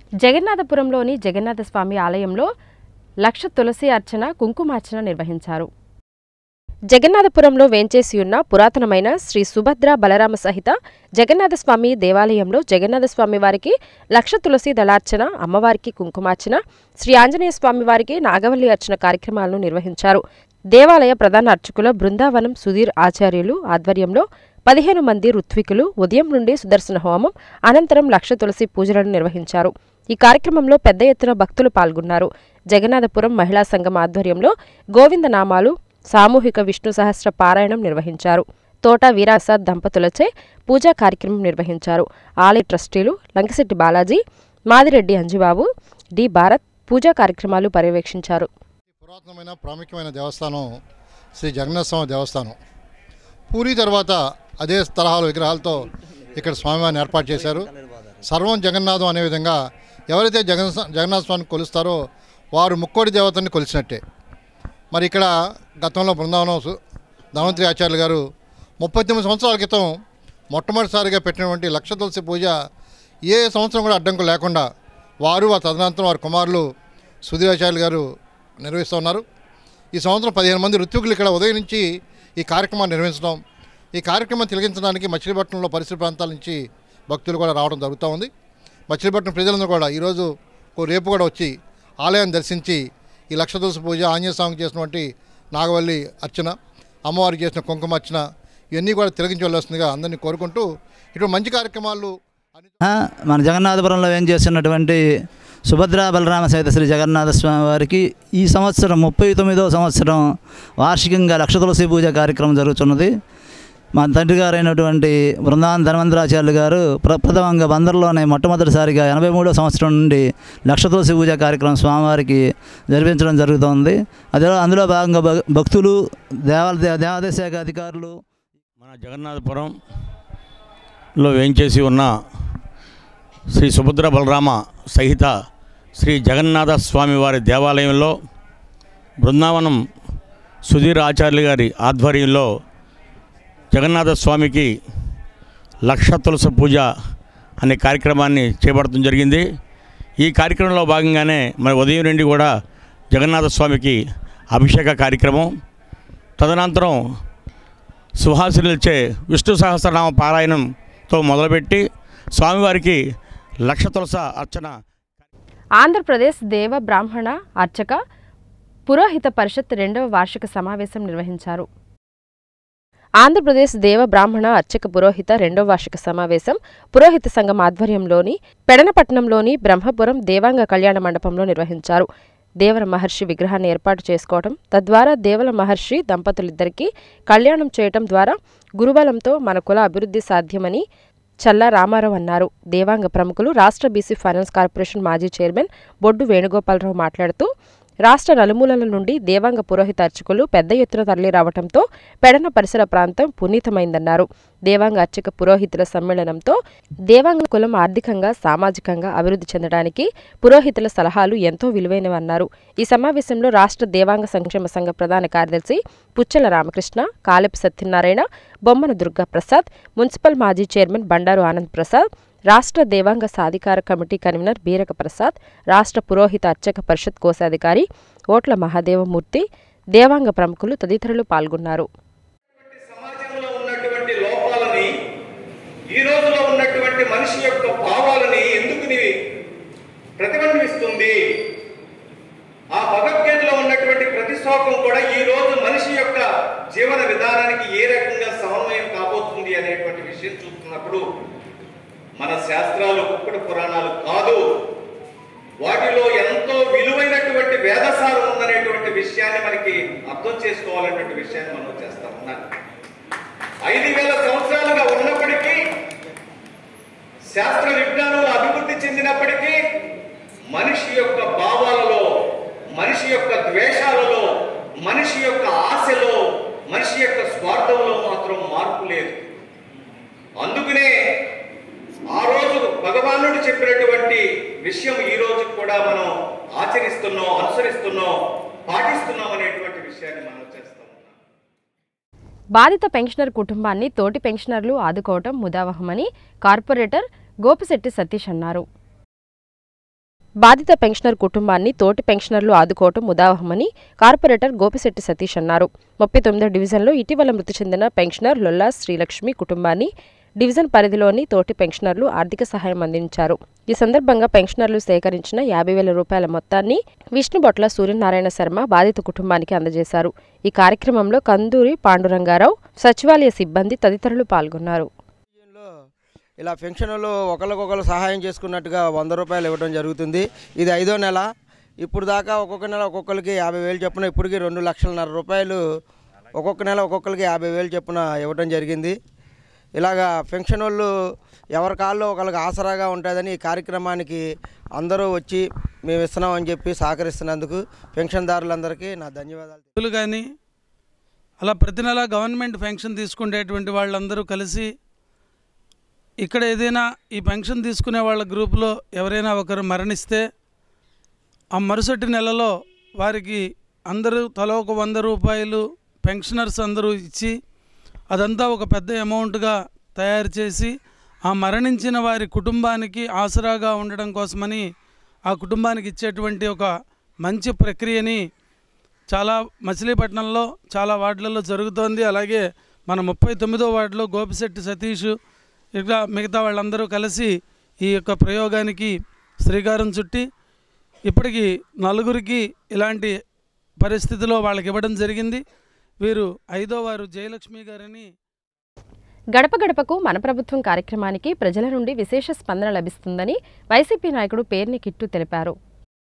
జగన్నాథపురంలోని జగన్నాథ స్వామి ఆలయంలో లక్ష తులసి అర్చన కుంకుమార్చన నిర్వహించారు జగన్నాథపురంలో వేంచేసి ఉన్న పురాతనమైన శ్రీ సుభద్ర బలరామ సహిత జగన్నాథస్వామి దేవాలయంలో జగన్నాథస్వామి వారికి లక్ష తులసి దళార్చన అమ్మవారికి కుంకుమార్చన శ్రీ ఆంజనేయ స్వామి వారికి నాగవల్లి అర్చన కార్యక్రమాలను నిర్వహించారు దేవాలయ ప్రధాన అర్చకుల బృందావనం సుధీర్ ఆచార్యులు ఆధ్వర్యంలో పదిహేను మంది ఋత్వికులు ఉదయం నుండి సుదర్శన హోమం అనంతరం లక్ష తులసి పూజలను నిర్వహించారు ఈ కార్యక్రమంలో పెద్ద ఎత్తున భక్తులు పాల్గొన్నారు జగన్నాథపురం మహిళా సంఘం ఆధ్వర్యంలో గోవింద నామాలు సామూహిక విష్ణు సహస్ర పారాయణం నిర్వహించారు తోట వీరాసాద్ దంపతులచే పూజా కార్యక్రమం నిర్వహించారు ఆలయ ట్రస్టీలు లంకిశెట్టి బాలాజీ మాదిరెడ్డి అంజుబాబు డి భారత్ పూజా కార్యక్రమాలు పర్యవేక్షించారు పురాతనమైన ప్రాముఖ్యమైన దేవస్థానం శ్రీ జగన్నాథ స్వామి దేవస్థానం పూరి తర్వాత అదే తరహాలో విగ్రహాలతో ఇక్కడ స్వామివారిని ఏర్పాటు చేశారు సర్వం జగన్నాథం అనే విధంగా ఎవరైతే జగన్ జగన్నాథ స్వామిని కొలుస్తారో వారు ముక్కోడి దేవతని కొలిచినట్టే మరి ఇక్కడ గతంలో బృందావనం సు- ధన్వంతరి ఆచార్యులు గారు ముప్పై తొమ్మిది సంవత్సరాల క్రితం మొట్టమొదటిసారిగా పెట్టినటువంటి లక్ష తులసి పూజ ఏ సంవత్సరం కూడా అడ్డంకు లేకుండా వారు ఆ తదనంతరం వారి కుమారులు సుధీరాచార్యులు గారు నిర్వహిస్తూ ఉన్నారు ఈ సంవత్సరం పదిహేను మంది ఋత్వికులు ఇక్కడ ఉదయం నుంచి ఈ కార్యక్రమాన్ని నిర్వహించడం ఈ కార్యక్రమం తిలగించడానికి మచిలీపట్నంలో పరిసర ప్రాంతాల నుంచి భక్తులు కూడా రావడం జరుగుతూ ఉంది మచిలీపట్నం ప్రజలందరూ కూడా ఈరోజు ఓ రేపు కూడా వచ్చి ఆలయాన్ని దర్శించి ఈ లక్ష తులసి పూజ ఆంజనేయ స్వామికి చేసినటువంటి నాగవల్లి అర్చన అమ్మవారికి చేసిన కుంకుమ అర్చన ఇవన్నీ కూడా తిలగించి వెళ్ళొస్తుందిగా అందరినీ కోరుకుంటూ ఇటువంటి మంచి కార్యక్రమాలు అన్ని ఆ, మన జగన్నాథపురంలో ఏం చేస్తున్నటువంటి సుభద్రా బలరామ సహిత శ్రీ జగన్నాథ స్వామి వారికి ఈ సంవత్సరం ముప్పై తొమ్మిదవ సంవత్సరం వార్షికంగా లక్ష తులసి పూజ కార్యక్రమం జరుగుతున్నది మా తండ్రి గారైనటువంటి బృందావన ధన్వంతరాచార్యులు గారు ప్ర ప్రథమంగా బందర్లోనే మొట్టమొదటిసారిగా ఎనభై మూడో సంవత్సరం నుండి లక్ష తులసి పూజ కార్యక్రమం స్వామివారికి జరిపించడం జరుగుతోంది అదే అందులో భాగంగా భక్- భక్తులు దేవాల దేవాదాయ శాఖ అధికారులు మన జగన్నాథపురంలో వేంచేసి ఉన్న శ్రీ సుభద్ర బలరామ సహిత శ్రీ జగన్నాథ స్వామి వారి దేవాలయంలో బృందావనం సుధీర్ ఆచార్యులు గారి ఆధ్వర్యంలో జగన్నాథ స్వామికి లక్ష తులసి పూజ అనే కార్యక్రమాన్ని చేపట్టడం జరిగింది ఈ కార్యక్రమంలో భాగంగానే మరి ఉదయం నుండి కూడా జగన్నాథ స్వామికి అభిషేక కార్యక్రమం తదనంతరం సుహాసినిలచే విష్ణు సహస్రనామ పారాయణంతో మొదలుపెట్టి స్వామివారికి లక్ష తులస అర్చన ఆంధ్రప్రదేశ్ దేవ బ్రాహ్మణ అర్చక పురోహిత పరిషత్ రెండవ వార్షిక సమావేశం నిర్వహించారు ఆంధ్రప్రదేశ్ దేవ బ్రాహ్మణ అర్చక పురోహిత రెండవ వార్షిక సమావేశం పురోహిత సంఘం ఆధ్వర్యంలోని పెడనపట్నంలోని బ్రహ్మపురం దేవాంగ కళ్యాణ మండపంలో నిర్వహించారు దేవర మహర్షి విగ్రహాన్ని ఏర్పాటు చేసుకోవటం తద్వారా దేవల మహర్షి దంపతులిద్దరికీ కళ్యాణం చేయటం ద్వారా గురుబలంతో మన కుల అభివృద్ధి సాధ్యమని చల్లా రామారావు అన్నారు దేవాంగ ప్రముఖులు రాష్ట్ర బీసీ ఫైనాన్స్ కార్పొరేషన్ మాజీ చైర్మన్ బొడ్డు వేణుగోపాలరావు మాట్లాడుతూ రాష్ట్ర నలుమూలల నుండి దేవాంగ పురోహిత అర్చకులు పెద్ద ఎత్తున తరలి రావటంతో పెడన పరిసర ప్రాంతం పునీతమైందన్నారు దేవాంగ అర్చక పురోహితుల సమ్మేళనంతో దేవాంగ కులం ఆర్థికంగా సామాజికంగా అభివృద్ధి చెందడానికి పురోహితుల సలహాలు ఎంతో విలువైనవన్నారు ఈ సమావేశంలో రాష్ట్ర దేవాంగ సంక్షేమ సంఘ ప్రధాన కార్యదర్శి పుచ్చల రామకృష్ణ కాలెపు సత్యనారాయణ బొమ్మన దుర్గా ప్రసాద్ మున్సిపల్ మాజీ చైర్మన్ బండారు ఆనంద్ ప్రసాద్ రాష్ట్ర దేవాంగ సాధికార కమిటీ కన్వీనర్ బీరక ప్రసాద్ రాష్ట్ర పురోహిత అర్చక పరిషత్ కోశాధికారి ఓట్ల మహాదేవమూర్తి దేవాంగ ప్రముఖులు తదితరులు పాల్గొన్నారు సమాజంలో ఉన్నటువంటి లోపాలని ఈ రోజులో ఉన్నటువంటి మనిషి యొక్క భావాలని ఎందుకు నీవి ప్రతిబింబిస్తుంది ఆ భగవద్గీతలో ఉన్నటువంటి ప్రతి శ్లోకం కూడా ఈ రోజు మనిషి యొక్క జీవన విధానానికి ఏ రకంగా సమన్వయం కాబోతుంది అనేటువంటి విషయం చూస్తున్నప్పుడు మన శాస్త్రాలు కుక్కడు పురాణాలు కాదు వాటిలో ఎంతో విలువైనటువంటి వేదసారం ఉందనేటువంటి విషయాన్ని మనకి అర్థం చేసుకోవాలనేటువంటి విషయాన్ని మనం చేస్తా ఉన్నాం ఐదు వేల సంవత్సరాలుగా ఉన్నప్పటికీ శాస్త్ర విజ్ఞానంలో అభివృద్ధి చెందినప్పటికీ మనిషి యొక్క భావాలలో మనిషి యొక్క ద్వేషాలలో మనిషి యొక్క ఆశలో మనిషి యొక్క స్వార్థంలో మాత్రం మార్పు లేదు అందుకనే ఆ రోజు భగవానుడు చెప్పినటువంటి విషయం ఈ రోజు కూడా మనం ఆచరిస్తున్నాం అనుసరిస్తున్నాం పాటిస్తున్నాం అనేటువంటి విషయాన్ని మనం చేస్తాం బాధిత పెన్షనర్ కుటుంబాన్ని తోటి పెన్షనర్లు ఆదుకోవటం ముదావహమని కార్పొరేటర్ గోపిశెట్టి సతీష్ అన్నారు బాధిత పెన్షనర్ కుటుంబాన్ని తోటి పెన్షనర్లు ఆదుకోవటం ముదావహమని కార్పొరేటర్ గోపిశెట్టి సతీష్ అన్నారు ముప్పై తొమ్మిదో డివిజన్లో ఇటీవల మృతి చెందిన పెన్షనర్ లొల్లా శ్రీలక్ష్మి కుటుంబాన్ని డివిజన్ పరిధిలోని తోటి పెన్షనర్లు ఆర్థిక సహాయం అందించారు ఈ సందర్భంగా పెన్షనర్లు సేకరించిన యాభై వేల రూపాయల మొత్తాన్ని విష్ణుబొట్ల సూర్యనారాయణ శర్మ బాధిత కుటుంబానికి అందజేశారు ఈ కార్యక్రమంలో కందూరి పాండురంగారావు సచివాలయ సిబ్బంది తదితరులు పాల్గొన్నారు లో ఇలా పెన్షన్లు ఒకరికొకరు సహాయం చేసుకున్నట్టుగా వంద రూపాయలు ఇవ్వడం జరుగుతుంది ఇది ఐదో నెల ఇప్పుడు దాకా ఒక్కొక్క నెల ఒక్కొక్కరికి యాభై వేలు చొప్పున ఇప్పటికి రెండు లక్షలన్నర రూపాయలు ఒక్కొక్క నెల ఒక్కొక్కరికి యాభై వేలు చొప్పున ఇవ్వడం జరిగింది ఇలాగా పెన్షన్ వాళ్ళు ఎవరి కాల్లో ఒకరికి ఆసరాగా ఉంటుందని ఈ కార్యక్రమానికి అందరూ వచ్చి మేము ఇస్తున్నామని చెప్పి సహకరిస్తున్నందుకు పెన్షన్దారులందరికీ నా ధన్యవాదాలు వ్యక్తులు కానీ అలా ప్రతి నెల గవర్నమెంట్ పెన్షన్ తీసుకునేటువంటి వాళ్ళందరూ కలిసి ఇక్కడ ఏదైనా ఈ పెన్షన్ తీసుకునే వాళ్ళ గ్రూపులో ఎవరైనా ఒకరు మరణిస్తే ఆ మరుసటి నెలలో వారికి అందరూ తల ఒక వంద రూపాయలు పెన్షనర్స్ అందరూ ఇచ్చి అదంతా ఒక పెద్ద అమౌంట్గా తయారు చేసి ఆ మరణించిన వారి కుటుంబానికి ఆసరాగా ఉండడం కోసమని ఆ కుటుంబానికి ఇచ్చేటువంటి ఒక మంచి ప్రక్రియని చాలా మచిలీపట్నంలో చాలా వార్డులలో జరుగుతోంది అలాగే మన ముప్పై తొమ్మిదో వార్డులో గోపిశెట్టి సతీష్ ఇట్లా మిగతా వాళ్ళందరూ కలిసి ఈ యొక్క ప్రయోగానికి శ్రీకారం చుట్టి ఇప్పటికి నలుగురికి ఇలాంటి పరిస్థితిలో వాళ్ళకి ఇవ్వడం జరిగింది వీరు ఐదో వారు జయలక్ష్మి గారని గడప గడపకు మన ప్రభుత్వం కార్యక్రమానికి ప్రజల నుండి విశేష స్పందన లభిస్తుందని వైసీపీ నాయకుడు పేర్ని కిట్టు తెలిపారు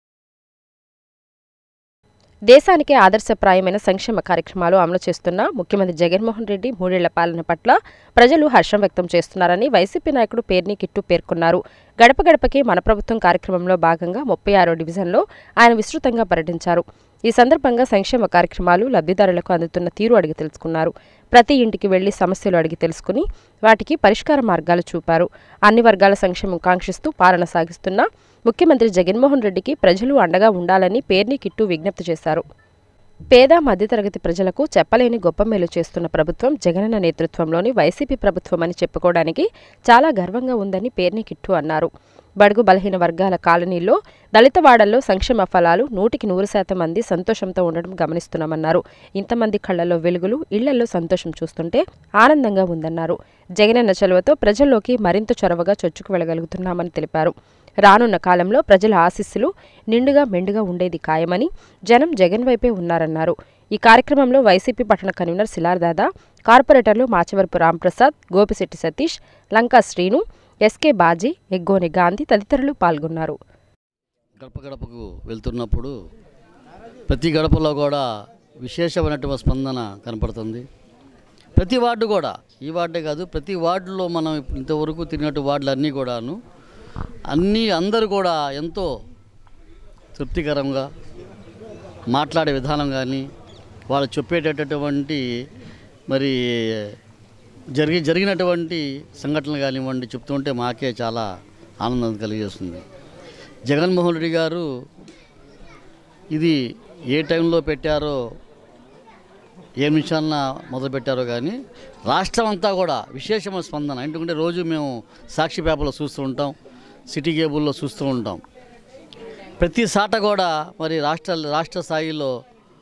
దేశానికే ఆదర్శప్రాయమైన సంక్షేమ కార్యక్రమాలు అమలు చేస్తున్న ముఖ్యమంత్రి జగన్మోహన్ రెడ్డి మూడేళ్ల పాలన పట్ల ప్రజలు హర్షం వ్యక్తం చేస్తున్నారని వైసీపీ నాయకుడు పేర్ని కిట్టు పేర్కొన్నారు గడప గడపకి మన ప్రభుత్వం కార్యక్రమంలో భాగంగా ముప్పై ఆరో డివిజన్లో ఆయన విస్తృతంగా పర్యటించారు ఈ సందర్భంగా సంక్షేమ కార్యక్రమాలు లబ్ధిదారులకు అందుతున్న తీరు అడిగి తెలుసుకున్నారు ప్రతి ఇంటికి వెళ్లి సమస్యలు అడిగి తెలుసుకుని వాటికి పరిష్కార మార్గాలు చూపారు అన్ని వర్గాల సంక్షేమం కాంక్షిస్తూ పాలన సాగిస్తున్న ముఖ్యమంత్రి జగన్మోహన్ రెడ్డికి ప్రజలు అండగా ఉండాలని పేర్ని కిట్టు విజ్ఞప్తి చేశారు పేద మధ్యతరగతి ప్రజలకు చెప్పలేని గొప్ప మేలు చేస్తున్న ప్రభుత్వం జగనన్న నేతృత్వంలోని వైసీపీ ప్రభుత్వం అని చెప్పుకోవడానికి చాలా గర్వంగా ఉందని పేర్ని కిట్టు అన్నారు బడుగు బలహీన వర్గాల కాలనీల్లో దళితవాడల్లో సంక్షేమ ఫలాలు నూటికి నూరు శాతం మంది సంతోషంతో ఉండడం గమనిస్తున్నామన్నారు ఇంతమంది కళ్లలో వెలుగులు ఇళ్లలో సంతోషం చూస్తుంటే ఆనందంగా ఉందన్నారు జగనన్న చలువతో ప్రజల్లోకి మరింత చొరవగా చొచ్చుకు వెళ్ళగలుగుతున్నామని తెలిపారు రానున్న కాలంలో ప్రజల ఆశీస్సులు నిండుగా మెండుగా ఉండేది ఖాయమని జనం జగన్ వైపే ఉన్నారన్నారు ఈ కార్యక్రమంలో వైసీపీ పట్టణ కన్వీనర్ శిలార్దాదా కార్పొరేటర్లు మాచవరపు రాంప్రసాద్ గోపిశెట్టి సతీష్ లంకా శ్రీను ఎస్కే బాజీ ఎగ్గోని గాంధీ తదితరులు పాల్గొన్నారు గడప గడపకు వెళ్తున్నప్పుడు ప్రతి గడపలో కూడా విశేషమైనటువంటి స్పందన కనపడుతుంది ప్రతి వార్డు కూడా ఈ వార్డే కాదు ప్రతి వార్డులో మనం ఇంతవరకు తిరిగినట్టు వార్డులు అన్నీ కూడాను అన్నీ అందరూ కూడా ఎంతో తృప్తికరంగా మాట్లాడే విధానం కానీ వాళ్ళు చెప్పేటటువంటి మరి జరిగి జరిగినటువంటి సంఘటనలు కానివ్వండి చెప్తుంటే మాకే చాలా ఆనందం కలిగేస్తుంది జగన్మోహన్ రెడ్డి గారు ఇది ఏ టైంలో పెట్టారో ఏ నిమిషాలన మొదలు పెట్టారో కానీ రాష్ట్రం అంతా కూడా విశేషమైన స్పందన ఎందుకంటే రోజు మేము సాక్షి పేపర్లో చూస్తూ ఉంటాం సిటీ కేబుల్లో చూస్తూ ఉంటాం ప్రతి సాట కూడా మరి రాష్ట్ర రాష్ట్ర స్థాయిలో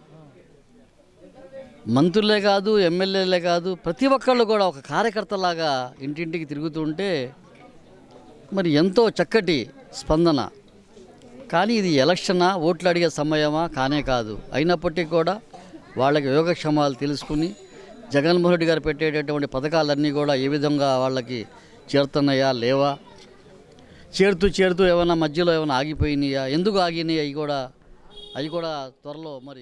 మంత్రులే కాదు ఎమ్మెల్యేలే కాదు ప్రతి ఒక్కళ్ళు కూడా ఒక కార్యకర్తలాగా ఇంటింటికి తిరుగుతుంటే మరి ఎంతో చక్కటి స్పందన కానీ ఇది ఎలక్షనా ఓట్లు అడిగే సమయమా కానే కాదు అయినప్పటికీ కూడా వాళ్ళకి యోగక్షేమాలు తెలుసుకుని జగన్మోహన్ రెడ్డి గారు పెట్టేటటువంటి పథకాలన్నీ కూడా ఏ విధంగా వాళ్ళకి చేరుతున్నాయా లేవా చేరుతూ చేరుతూ ఏమైనా మధ్యలో ఏమైనా ఆగిపోయినాయా ఎందుకు ఆగినాయి అవి కూడా అవి కూడా త్వరలో మరి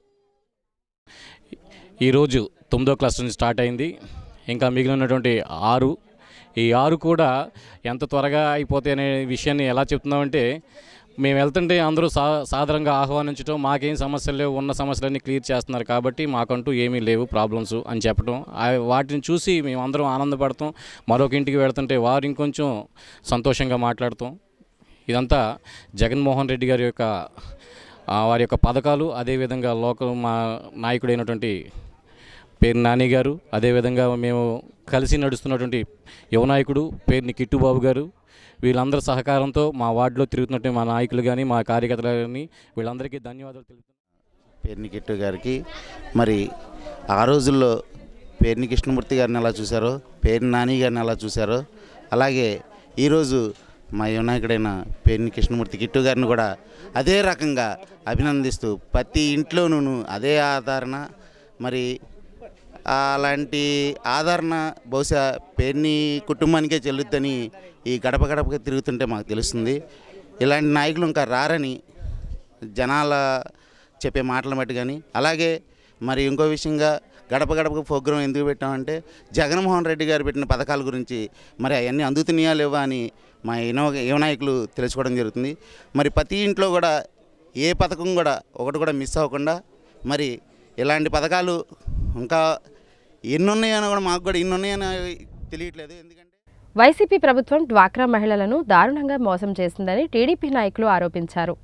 ఈరోజు తొమ్మిదో క్లాస్ నుంచి స్టార్ట్ అయింది ఇంకా మిగిలినటువంటి ఆరు ఈ ఆరు కూడా ఎంత త్వరగా అయిపోతాయి అనే విషయాన్ని ఎలా చెప్తున్నామంటే మేము వెళ్తుంటే అందరూ సా సాధారణంగా ఆహ్వానించడం మాకేం సమస్యలు లేవు ఉన్న సమస్యలన్నీ క్లియర్ చేస్తున్నారు కాబట్టి మాకంటూ ఏమీ లేవు ప్రాబ్లమ్స్ అని చెప్పడం ఆ- వాటిని చూసి మేము అందరం ఆనందపడతాం మరొక ఇంటికి వెళ్తుంటే వారు ఇంకొంచెం సంతోషంగా మాట్లాడతాం ఇదంతా జగన్మోహన్ రెడ్డి గారి యొక్క ఆ, వారి యొక్క పథకాలు అదేవిధంగా లోకల్ మా నాయకుడైనటువంటి పేరు నాని గారు అదేవిధంగా మేము కలిసి నడుస్తున్నటువంటి యువ నాయకుడు పేరుని కిట్టుబాబు గారు వీళ్ళందరి సహకారంతో మా వార్డులో తిరుగుతున్నట్టు మా నాయకులు కానీ మా కార్యకర్తలు కానీ వీళ్ళందరికీ ధన్యవాదాలు తెలుపుతున్నాను పేర్నికిట్టు గారికి మరి ఆ రోజుల్లో పేర్ని కృష్ణమూర్తి గారిని ఎలా చూశారో పేర్ని నాని గారిని ఎలా చూశారో అలాగే ఈరోజు మా యువనాయకుడైన పేర్ని కృష్ణమూర్తి కిట్టు గారిని కూడా అదే రకంగా అభినందిస్తూ ప్రతి ఇంట్లోనూ అదే ఆదరణ మరి అలాంటి ఆదరణ బహుశా పేర్ని కుటుంబానికే చెల్లుద్దని ఈ గడప గడపగా తిరుగుతుంటే మాకు తెలుస్తుంది ఇలాంటి నాయకులు ఇంకా రారని జనాల చెప్పే మాటలు బట్టి కానీ అలాగే మరి ఇంకో విషయంగా గడప గడపకు ప్రోగ్రాం ఎందుకు పెట్టామంటే జగన్మోహన్ రెడ్డి గారు పెట్టిన పథకాల గురించి మరి అవన్నీ అందుతున్నాయా లేవా అని మా యువ యువ నాయకులు తెలుసుకోవడం జరుగుతుంది మరి ప్రతి ఇంట్లో కూడా ఏ పథకం కూడా ఒకటి కూడా మిస్ అవ్వకుండా మరి ఇలాంటి పథకాలు ఇంకా ఎన్ని ఉన్నాయని కూడా మాకు కూడా ఇన్ని ఉన్నాయని తెలియట్లేదు ఎందుకంటే వైసీపీ ప్రభుత్వం డ్వాక్రా మహిళలను దారుణంగా మోసం చేసిందని టీడీపీ నాయకులు ఆరోపించారు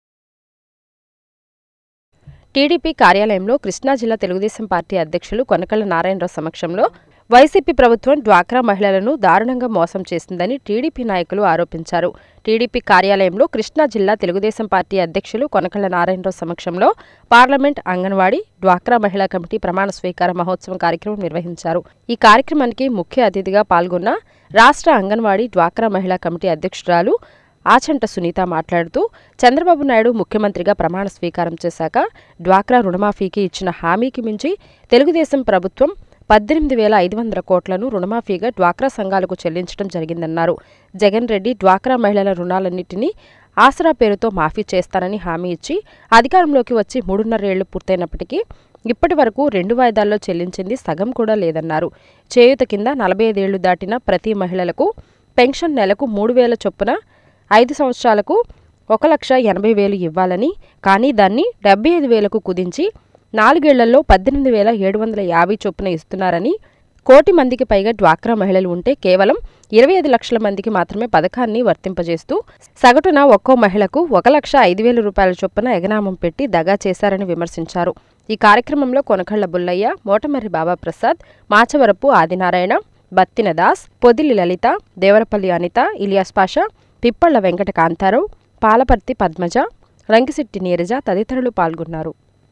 టీడీపీ కార్యాలయంలో కృష్ణా జిల్లా తెలుగుదేశం పార్టీ అధ్యక్షులు కొనకళ్ళ నారాయణరావు సమక్షంలో వైసీపీ ప్రభుత్వం డ్వాక్రా మహిళలను దారుణంగా మోసం చేసిందని టీడీపీ నాయకులు ఆరోపించారు టీడీపీ కార్యాలయంలో కృష్ణా జిల్లా తెలుగుదేశం పార్టీ అధ్యక్షులు కొనకళ్ళ నారాయణరావు సమక్షంలో పార్లమెంట్ అంగన్వాడీ డ్వాక్రా మహిళా కమిటీ ప్రమాణ స్వీకార మహోత్సవం కార్యక్రమం నిర్వహించారు ఈ కార్యక్రమానికి ముఖ్య అతిథిగా పాల్గొన్న రాష్ట్ర అంగన్వాడీ డ్వాక్రా మహిళా కమిటీ అధ్యక్షురాలు ఆచంట సునీత మాట్లాడుతూ చంద్రబాబు నాయుడు ముఖ్యమంత్రిగా ప్రమాణ స్వీకారం చేశాక డ్వాక్రా రుణమాఫీకి ఇచ్చిన హామీకి మించి తెలుగుదేశం ప్రభుత్వం పద్దెనిమిది వేల ఐదు వందల కోట్లను రుణమాఫీగా డ్వాక్రా సంఘాలకు చెల్లించడం జరిగిందన్నారు జగన్ రెడ్డి డ్వాక్రా మహిళల రుణాలన్నింటినీ ఆసరా పేరుతో మాఫీ చేస్తానని హామీ ఇచ్చి అధికారంలోకి వచ్చి మూడున్నరేళ్లు పూర్తయినప్పటికీ ఇప్పటి వరకు రెండు వాయిదాల్లో చెల్లించింది సగం కూడా లేదన్నారు చేయూత కింద నలభై ఐదేళ్లు దాటిన ప్రతి మహిళలకు పెన్షన్ నెలకు మూడు వేల చొప్పున ఐదు సంవత్సరాలకు ఒక లక్ష ఎనభై వేలు ఇవ్వాలని కానీ దాన్ని డెబ్బై ఐదు వేలకు కుదించి నాలుగేళ్లలో పద్దెనిమిది వేల ఏడు వందల యాభై చొప్పున ఇస్తున్నారని కోటి మందికి పైగా డ్వాక్రా మహిళలు ఉంటే కేవలం ఇరవై ఐదు లక్షల మందికి మాత్రమే పథకాన్ని వర్తింపజేస్తూ సగటున ఒక్కో మహిళకు ఒక లక్ష ఐదు వేల రూపాయల చొప్పున ఎగనామం పెట్టి దగా చేశారని విమర్శించారు ఈ కార్యక్రమంలో కొనకళ్ల బుల్లయ్య మోటమర్రి బాబాప్రసాద్ మాచవరపు ఆదినారాయణ బత్తిన దాస్ పొదిలి లలిత దేవరపల్లి అనిత ఇలియాస్ పాషా పిప్పళ్ల వెంకట కాంతారావు పాలపర్తి పద్మజ రంగిశెట్టి నీరజ తదితరులు పాల్గొన్నారు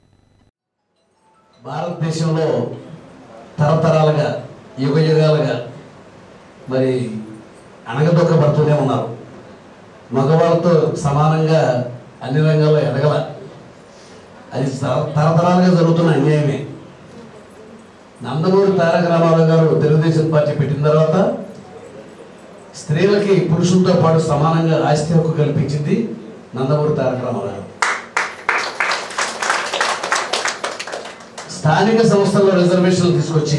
భారతదేశంలో తరతరాలుగా యుగ యుగాలుగా మరి అణగదొక్కబడుతూనే ఉన్నారు మగవాళ్ళతో సమానంగా అన్ని రంగాల్లో ఎదగల అది తర- తరతరాలుగా జరుగుతున్న అన్యాయమే నందమూరి తారక రామారావు గారు తెలుగుదేశం పార్టీ పెట్టిన తర్వాత స్త్రీలకి పురుషులతో పాటు సమానంగా ఆస్తి హక్కు కల్పించింది నందమూరి తారక రామారావు గారు స్థానిక సంస్థల్లో రిజర్వేషన్లు తీసుకొచ్చి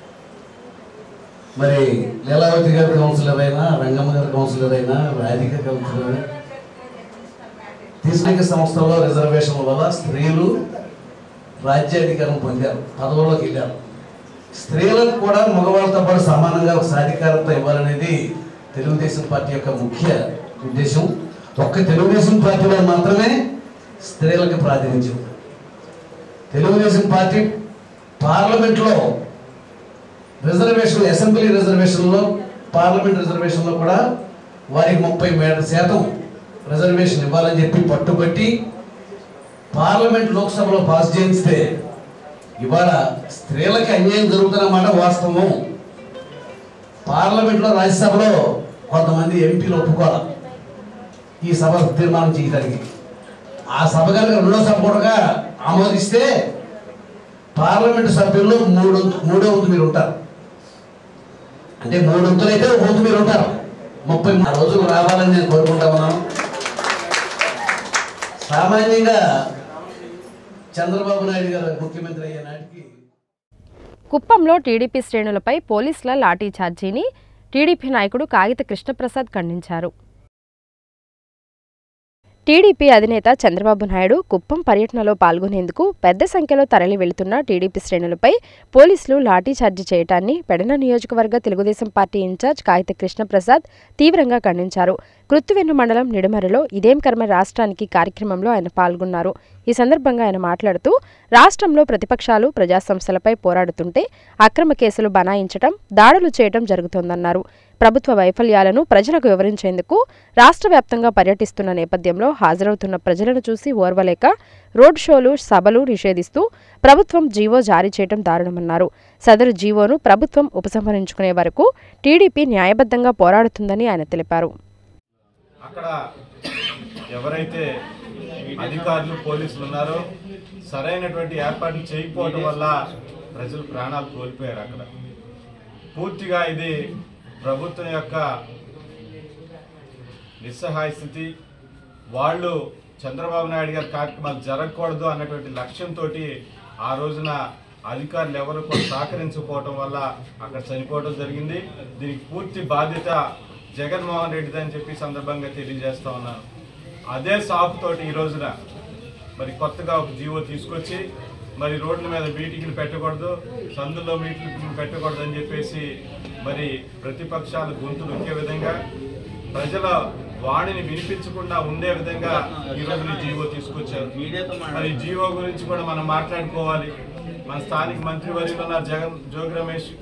మరి లీలావతి గారి కౌన్సిలర్ అయినా రంగమ్మ గారి కౌన్సిలర్ అయినా రాధిక కౌన్సిలర్ అయినా స్థానిక సంస్థల్లో రిజర్వేషన్ల వల్ల స్త్రీలు రాజ్యాధికారం పొందారు పదవుల్లోకి వెళ్ళారు స్త్రీలకు కూడా మగవాళ్ళతో పాటు సమానంగా ఒక సాధికారత ఇవ్వాలనేది తెలుగుదేశం పార్టీ యొక్క ముఖ్య ఉద్దేశం ఒక్క తెలుగుదేశం పార్టీలో మాత్రమే స్త్రీలకు ప్రాతినిధ్యం తెలుగుదేశం పార్టీ పార్లమెంట్లో రిజర్వేషన్ అసెంబ్లీ రిజర్వేషన్లో పార్లమెంట్ రిజర్వేషన్లో కూడా వారికి ముప్పై మేడ శాతం రిజర్వేషన్ ఇవ్వాలని చెప్పి పట్టుబట్టి పార్లమెంట్ లోక్సభలో పాస్ చేయిస్తే ఇవాళ స్త్రీలకి అన్యాయం జరుగుతున్నమాట వాస్తవం పార్లమెంట్లో రాజ్యసభలో కొంతమంది ఎంపీలు ఒప్పుకోవాలి ఈ సభ తీర్మానం చేయడానికి ఆ సభ కనుక రెండో సభ కూడా ఆమోదిస్తే పార్లమెంటు సభ్యుల్లో మూడు మూడో వంతు మీరు ఉంటారు అంటే మూడు వంతులు అయితే ఒక వంతు మీరు ఉంటారు ముప్పై మూడు రోజులు రావాలని నేను కోరుకుంటా ఉన్నాను సామాన్యంగా చంద్రబాబు నాయుడు గారు ముఖ్యమంత్రి అయ్యే నాటికి కుప్పంలో టీడీపీ శ్రేణులపై పోలీసుల లాఠీ ఛార్జీని టీడీపీ నాయకుడు కాగిత కృష్ణప్రసాద్ ఖండించారు టీడీపీ అధినేత చంద్రబాబు నాయుడు కుప్పం పర్యటనలో పాల్గొనేందుకు పెద్ద సంఖ్యలో తరలి వెళుతున్న టీడీపీ శ్రేణులపై పోలీసులు లాఠీచార్జి చేయటాన్ని పెడన నియోజకవర్గ తెలుగుదేశం పార్టీ ఇన్ఛార్జ్ కాగిత కృష్ణప్రసాద్ తీవ్రంగా ఖండించారు కృత్తివెన్ను మండలం నిడమరిలో ఇదేం కర్మ రాష్ట్రానికి కార్యక్రమంలో ఆయన పాల్గొన్నారు ఈ సందర్భంగా ఆయన మాట్లాడుతూ రాష్ట్రంలో ప్రతిపక్షాలు ప్రజా సంస్థలపై పోరాడుతుంటే అక్రమ కేసులు బనాయించటం దాడులు చేయటం జరుగుతోందన్నారు ప్రభుత్వ వైఫల్యాలను ప్రజలకు వివరించేందుకు రాష్ట్ర వ్యాప్తంగా పర్యటిస్తున్న నేపథ్యంలో హాజరవుతున్న ప్రజలను చూసి ఓర్వలేక రోడ్ షోలు సభలు నిషేధిస్తూ ప్రభుత్వం జీవో జారీ చేయడం దారుణమన్నారు సదరు జీవోను ప్రభుత్వం ఉపసంహరించుకునే వరకు టీడీపీ న్యాయబద్ధంగా పోరాడుతుందని ఆయన తెలిపారు అక్కడ ఎవరైతే అధికారులు పోలీసులు ఉన్నారో సరైనటువంటి ఏర్పాట్లు చేయకపోవడం వల్ల ప్రజలు ప్రాణాలు కోల్పోయారు అక్కడ పూర్తిగా ఇది ప్రభుత్వం యొక్క నిస్సహాయ స్థితి వాళ్ళు చంద్రబాబు నాయుడు గారి కార్యక్రమాలు జరగకూడదు అన్నటువంటి లక్ష్యంతో ఆ రోజున అధికారులు ఎవరు కూడా సహకరించకపోవటం వల్ల అక్కడ చనిపోవడం జరిగింది దీనికి పూర్తి బాధ్యత జగన్మోహన్ రెడ్డిది అని చెప్పి ఈ సందర్భంగా తెలియజేస్తా ఉన్నాను అదే సాకుతోటి ఈ రోజున మరి కొత్తగా ఒక జీవో తీసుకొచ్చి మరి రోడ్ల మీద మీటింగ్లు పెట్టకూడదు సందుల్లో మీటింగ్లు పెట్టకూడదు అని చెప్పేసి మరి ప్రతిపక్షాలు గొంతు నొక్కే విధంగా ప్రజల వాణిని వినిపించకుండా ఉండే విధంగా ఈ రోజు ఈ జీవో తీసుకొచ్చారు మరి ఈ జీవో గురించి కూడా మనం మాట్లాడుకోవాలి మన స్థానిక మంత్రి వర్యులు ఉన్నారు జగన్ జోగి రమేష్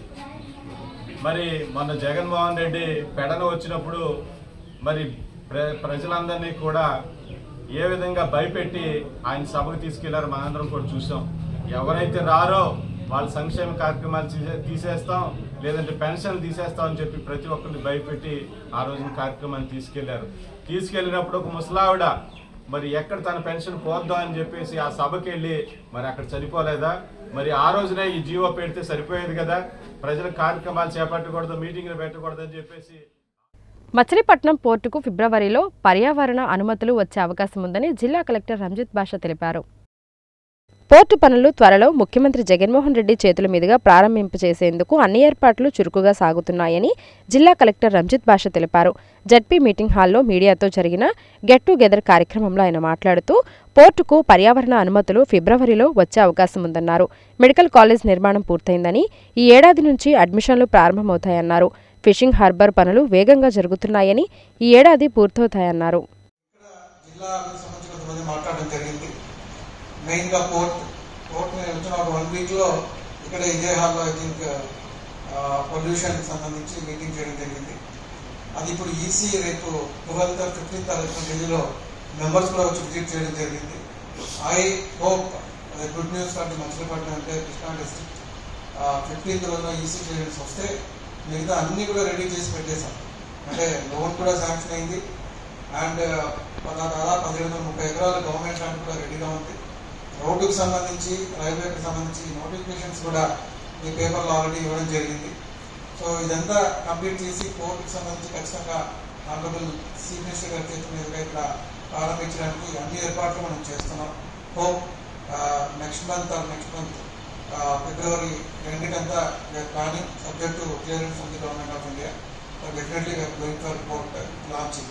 మరి మన జగన్మోహన్ రెడ్డి పెడన వచ్చినప్పుడు మరి ప్ర ప్రజలందరినీ కూడా ఏ విధంగా భయపెట్టి ఆయన సభకు తీసుకెళ్లారో మనందరం కూడా చూసాం ఎవరైతే రారో వాళ్ళ సంక్షేమ కార్యక్రమాలు తీసే- తీసేస్తాం లేదంటే పెన్షన్లు తీసేస్తాం అని చెప్పి ప్రతి ఒక్కరిని భయపెట్టి ఆ రోజున కార్యక్రమాన్ని తీసుకెళ్లారు తీసుకెళ్ళినప్పుడు ఒక ముసలావిడ మరి ఎక్కడ తన పెన్షన్ పోద్దాం అని చెప్పేసి ఆ సభకి వెళ్ళి మరి అక్కడ చనిపోలేదా మరి ఆ రోజునే ఈ జీవో పెడితే సరిపోయేది కదా ప్రజల కార్యక్రమాలు చేపట్టకూడదు మీటింగ్లు పెట్టకూడదు అని చెప్పేసి మచిలీపట్నం పోర్టుకు ఫిబ్రవరిలో పర్యావరణ అనుమతులు వచ్చే అవకాశం ఉందని జిల్లా కలెక్టర్ రంజిత్ బాషా తెలిపారు పోర్టు పనులు త్వరలో ముఖ్యమంత్రి జగన్మోహన్ రెడ్డి చేతుల మీదుగా ప్రారంభింప చేసేందుకు అన్ని ఏర్పాట్లు చురుకుగా సాగుతున్నాయని జిల్లా కలెక్టర్ రంజిత్ బాషా తెలిపారు జడ్పీ మీటింగ్ హాల్లో మీడియాతో జరిగిన గెట్ టుగెదర్ కార్యక్రమంలో ఆయన మాట్లాడుతూ పోర్టుకు పర్యావరణ అనుమతులు ఫిబ్రవరిలో వచ్చే అవకాశం ఉందన్నారు మెడికల్ కాలేజ్ నిర్మాణం పూర్తయిందని ఈ ఏడాది నుంచి అడ్మిషన్లు ప్రారంభమవుతాయన్నారు ఫిషింగ్ హార్బర్ పనులు వేగంగా జరుగుతున్నాయని ఈ ఏడాది పూర్తవుతాయన్నారు జిల్లా అభివృద్ధి సంబంధించి కొంతమంది మాట్లాడడం జరిగింది మెయిన్గా పోర్ట్ పోర్ట్ నేను వచ్చిన ఒక వన్ వీక్లో ఇక్కడ ఇదే హాల్లో ఐ థింక్ పొల్యూషన్ సంబంధించి మీటింగ్ చేయడం జరిగింది అది ఇప్పుడు ఈసీ రేపు ట్వెల్త్ ఫిఫ్టీన్త్ తారీఖు ఢిల్లీలో మెంబర్స్ కూడా వచ్చి విజిట్ చేయడం జరిగింది ఐ హోప్ అది గుడ్ న్యూస్ అంటే మచిలీపట్నం అంటే కృష్ణా డిస్ట్రిక్ట్ ఫిఫ్టీన్త్ రోజున ఈసీ క్లియరెన్స్ వస్తే మిగతా అన్ని కూడా రెడీ చేసి పెట్టేశాం అంటే లోన్ కూడా శాంక్షన్ అయింది అండ్ దాదాపు పదిహేడు వందల ముప్పై ఎకరాల గవర్నమెంట్ ల్యాండ్ కూడా రెడీగా ఉంది రోడ్డుకు సంబంధించి రైల్వేకి సంబంధించి నోటిఫికేషన్స్ కూడా ఈ పేపర్లో ఆల్రెడీ ఇవ్వడం జరిగింది సో ఇదంతా కంప్లీట్ చేసి కోర్టుకు సంబంధించి ఖచ్చితంగా ఆనరబుల్ చీఫ్ మినిస్టర్ గారి చేతుల మీదుగా ఇక్కడ ప్రారంభించడానికి అన్ని ఏర్పాట్లు మనం చేస్తున్నాం hope next month or next month ఫిబ్రవరి రెండుకంతా planning subject to clearance from the government of India definitely going for court launching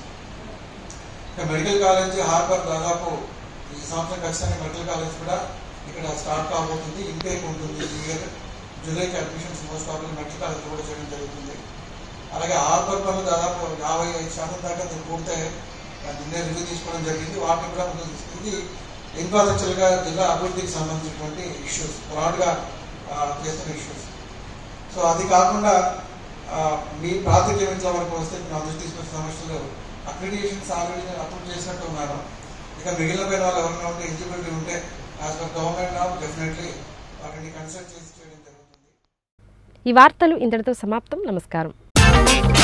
ఇక మెడికల్ కాలేజ్ హార్బర్ దాదాపు ఈ సంవత్సరం ఖచ్చితంగా మెడికల్ కాలేజ్ కూడా ఇక్కడ స్టార్ట్ కాబోతుంది ఇంటేక్ ఉంటుంది ఈ ఇయర్ జూలైకి admissions most problem medical college కూడా చేయడం జరుగుతుంది అలాగే హార్బర్ పనులు దాదాపు యాభై ఐదు శాతం దాకా దీన్ని పూర్తయి నిన్నే రివ్యూ తీసుకోవడం జరిగింది వాటిని కూడా ముందుకు తీసుకుంది ఇన్ఫ్రాస్ట్రక్చర్గా జిల్లా అభివృద్ధికి సంబంధించినటువంటి ఇష్యూస్ బ్రాడ్గా చేస్తున్న ఇష్యూస్ సో అది కాకుండా ఆ, మీ ప్రాజెక్ట్ లిమిట్ల వరకు వస్తే నా దృష్టి తీసుకొచ్చిన సమస్యలు అక్రిడియేషన్స్ ఆల్రెడీ నేను అప్రూవ్ చేసినట్టు ఉన్నాను ఇక మిగిలిన పోయిన వాళ్ళు ఎవరైనా ఉంటే ఎలిజిబిలిటీ ఉంటే యాజ్ పర్ గవర్నమెంట్ నా డెఫినెట్లీ వాటిని కన్సల్ట్ చేసి చేయడం జరుగుతుంది ఈ వార్తలు ఇంతటితో సమాప్తం నమస్కారం